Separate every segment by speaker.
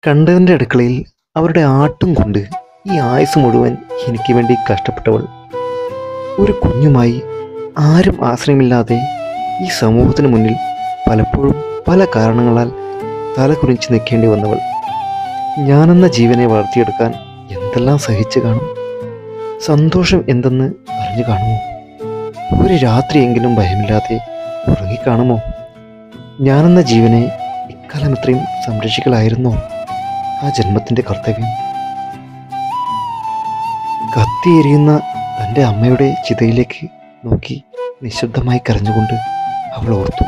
Speaker 1: കണ്ടവൻ്റെ അടുക്കളയിൽ അവരുടെ ആട്ടും കൊണ്ട് ഈ ആയുസ് മുഴുവൻ എനിക്ക് വേണ്ടി കഷ്ടപ്പെട്ടവൾ ഒരു കുഞ്ഞുമായി ആരും ആശ്രയമില്ലാതെ ഈ സമൂഹത്തിന് മുന്നിൽ പലപ്പോഴും പല കാരണങ്ങളാൽ തല കുനിച്ച് നിൽക്കേണ്ടി വന്നവൾ ഞാനെന്ന ജീവനെ വളർത്തിയെടുക്കാൻ എന്തെല്ലാം സഹിച്ചു കാണും സന്തോഷം എന്തെന്ന് അറിഞ്ഞു കാണുമോ ഒരു രാത്രിയെങ്കിലും ഭയമില്ലാതെ ഉറങ്ങിക്കാണുമോ ഞാനെന്ന ജീവനെ ഇക്കാലം ഇത്രയും സംരക്ഷിക്കലായിരുന്നോ ആ ജന്മത്തിൻ്റെ കർത്തവ്യം കത്തിയെരിയുന്ന തൻ്റെ അമ്മയുടെ ചിതയിലേക്ക് നോക്കി നിശബ്ദമായി കരഞ്ഞുകൊണ്ട് അവൾ ഓർത്തു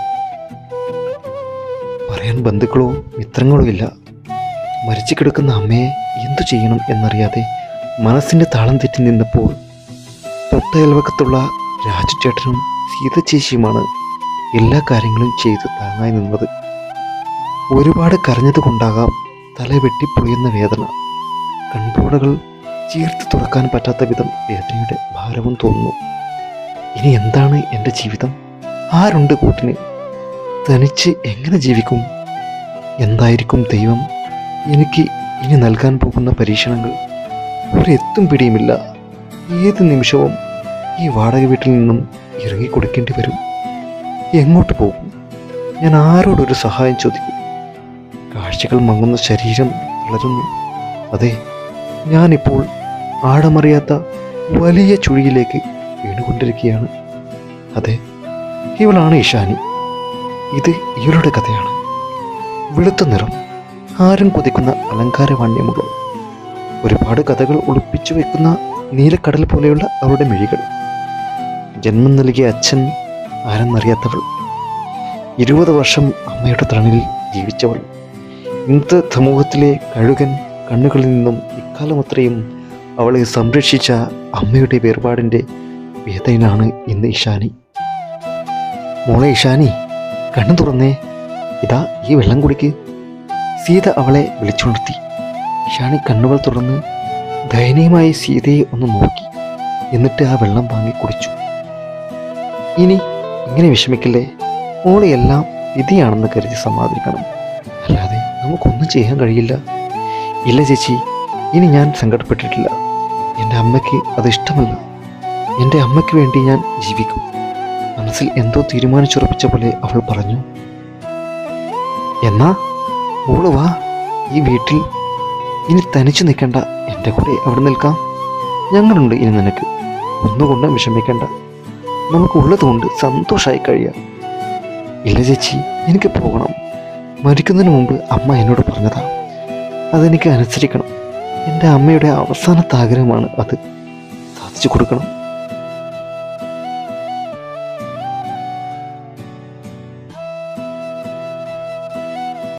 Speaker 1: പറയാൻ ബന്ധുക്കളോ മിത്രങ്ങളോ ഇല്ല മരിച്ചു കിടക്കുന്ന അമ്മയെ എന്തു ചെയ്യണം എന്നറിയാതെ മനസ്സിൻ്റെ താളം തെറ്റി നിന്നപ്പോൾ തൊട്ടയൽവക്കത്തുള്ള രാജുചേട്ടനും സീതച്ചേച്ചിയുമാണ് എല്ലാ കാര്യങ്ങളും ചെയ്ത് താങ്ങായി നിന്നത് ഒരുപാട് കരഞ്ഞത് കൊണ്ടാകാം തല വെട്ടിപ്പൊളിയുന്ന വേദന കൺപോടകൾ ചീർത്ത് തുറക്കാൻ പറ്റാത്ത വിധം വേദനയുടെ ഭാരവും തോന്നുന്നു ഇനി എന്താണ് എൻ്റെ ജീവിതം ആരുണ്ട് കൂട്ടിന് തനിച്ച് എങ്ങനെ ജീവിക്കും എന്തായിരിക്കും ദൈവം എനിക്ക് ഇനി നൽകാൻ പോകുന്ന പരീക്ഷണങ്ങൾ ഒരെത്തും പിടിയുമില്ല ഏത് നിമിഷവും ഈ വാടക വീട്ടിൽ നിന്നും ഇറങ്ങിക്കൊടുക്കേണ്ടി വരും എങ്ങോട്ട് പോകും ഞാൻ ആരോടൊരു സഹായം ചോദിക്കും കാഴ്ചകൾ മങ്ങുന്ന ശരീരം തളരുന്നു അതെ ഞാനിപ്പോൾ ആഴമറിയാത്ത വലിയ ചുഴിയിലേക്ക് വീണുകൊണ്ടിരിക്കുകയാണ് അതെ ഇവളാണ് ഇഷാനി ഇത് ഇവളുടെ കഥയാണ് വെളുത്ത നിറം ആരും കൊതിക്കുന്ന അലങ്കാരവാണ്യമുള്ള ഒരുപാട് കഥകൾ ഒളിപ്പിച്ചു വെക്കുന്ന നീലക്കടൽ പോലെയുള്ള അവളുടെ മിഴികൾ ജന്മം നൽകിയ അച്ഛൻ ആരെന്നറിയാത്തവൾ ഇരുപത് വർഷം അമ്മയുടെ തണലിൽ ജീവിച്ചവൾ ഇന്നത്തെ സമൂഹത്തിലെ കഴുകൻ കണ്ണുകളിൽ നിന്നും ഇക്കാലം അത്രയും അവളെ സംരക്ഷിച്ച അമ്മയുടെ വേർപാടിൻ്റെ വേദനയാണ് ഇന്ന് ഇഷാനി മോളെ ഇഷാനി കണ്ണു തുറന്നേ ഇതാ ഈ വെള്ളം കുടിക്ക് സീത അവളെ വിളിച്ചുണർത്തി ഇഷാനി കണ്ണുകൾ തുറന്ന് ദയനീയമായി സീതയെ ഒന്ന് നോക്കി എന്നിട്ട് ആ വെള്ളം വാങ്ങി കുടിച്ചു ഇനി ഇങ്ങനെ വിഷമിക്കില്ലേ മോളെ എല്ലാം വിധിയാണെന്ന് കരുതി സമാധാനിക്കണം അല്ലാതെ നമുക്കൊന്നും ചെയ്യാൻ കഴിയില്ല ഇല്ല ചേച്ചി ഇനി ഞാൻ സങ്കടപ്പെട്ടിട്ടില്ല എൻ്റെ അമ്മയ്ക്ക് അത് ഇഷ്ടമല്ല എൻ്റെ അമ്മയ്ക്ക് വേണ്ടി ഞാൻ ജീവിക്കും മനസ്സിൽ എന്തോ തീരുമാനിച്ചുറപ്പിച്ച പോലെ അവൾ പറഞ്ഞു എന്നാ മോള് വാ ഈ വീട്ടിൽ ഇനി തനിച്ചു നിൽക്കണ്ട എൻ്റെ കൂടെ അവിടെ നിൽക്കാം ഞങ്ങളുണ്ട് ഇനി നിനക്ക് ഒന്നുകൊണ്ടും വിഷമിക്കണ്ട നമുക്കുള്ളത് കൊണ്ട് സന്തോഷമായി കഴിയാം ഇല്ല ചേച്ചി എനിക്ക് പോകണം മരിക്കുന്നതിന് മുമ്പ് അമ്മ എന്നോട് പറഞ്ഞതാ അതെനിക്ക് അനുസരിക്കണം എൻ്റെ അമ്മയുടെ അവസാനത്തെ ആഗ്രഹമാണ് അത് സാധിച്ചു കൊടുക്കണം